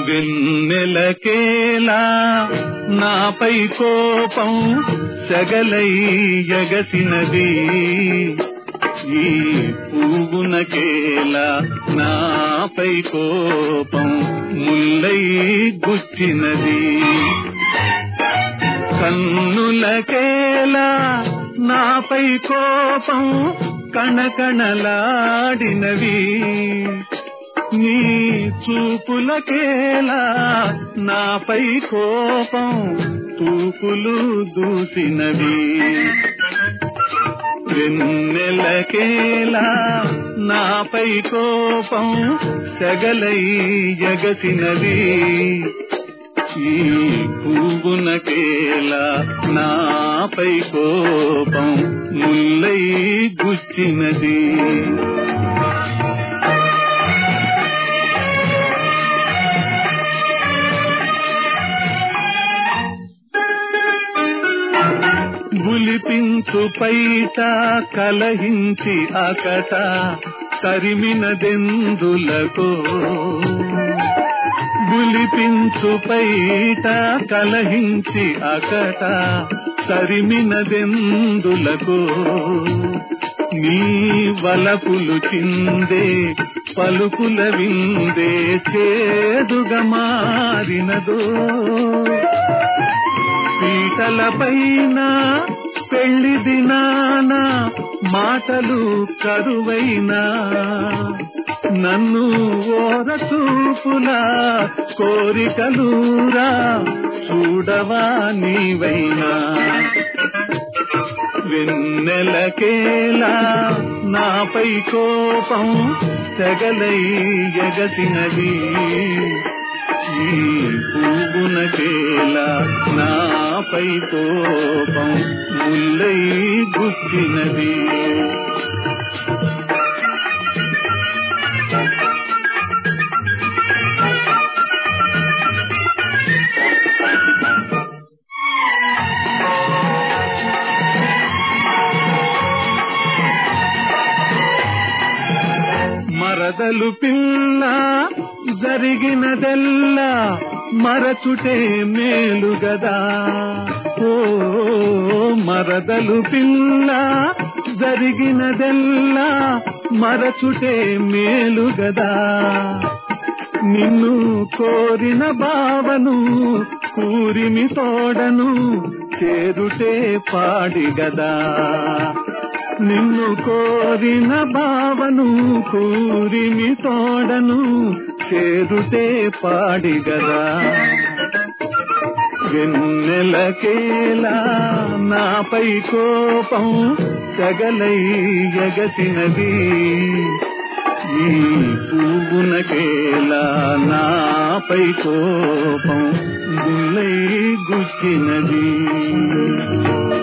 వెన్నెలకేలా నాపై కోపం సగలై ఎగసినది ఈ పువ్వునకేలా నాపై కోపం ముల్లై గుచ్చినది కన్నులకేలా నాపై కోపం కణకణలాడినవి నీ చూపులకేలా నాపై కోపం తూపులు దూసినవి వెన్నెలకేలా నాపై కోపం సెగలై ఎగసినది ఈ పువ్వునకేలా నాపై కోపం ముల్లై గుచ్చినది గులిపించు పైట కలహించి అకట తరిమినదెందులకో గులిపించు పైట కలహించి అకట తరిమినదెందులకో నీ వలపులు చిందే పలుకుల విందే చేదుగా మారినదో పీటల పైన పెళ్లి దినాన మాటలు కరువైనా నన్ను ఓర చూపులా కోరికలూరా చూడవా నీవైనా వెన్నెలకేలా నాపై కోపం తెగలై ఎగసినది ఈ పువ్వునకేలా నాపై కోపం ముల్లై గుచ్చినది మరదలు పిల్ల జరిగినదెల్లా మరచుటే మేలు గదా ఓ మరదలు పిల్ల జరిగినదెల్లా మరచుటే మేలు గదా నిన్ను కోరిన బావను కూరిమి తోడను చేరుటే పాడిగదా నిన్ను కోరిన బావను కూరిమి తోడను చేరుటే పాడిగదా వెన్నెలకేలా నాపై కోపం సగలై ఎగసినది ఈ పువ్వునకేలా నాపై కోపం గుల్లై గుచ్చినది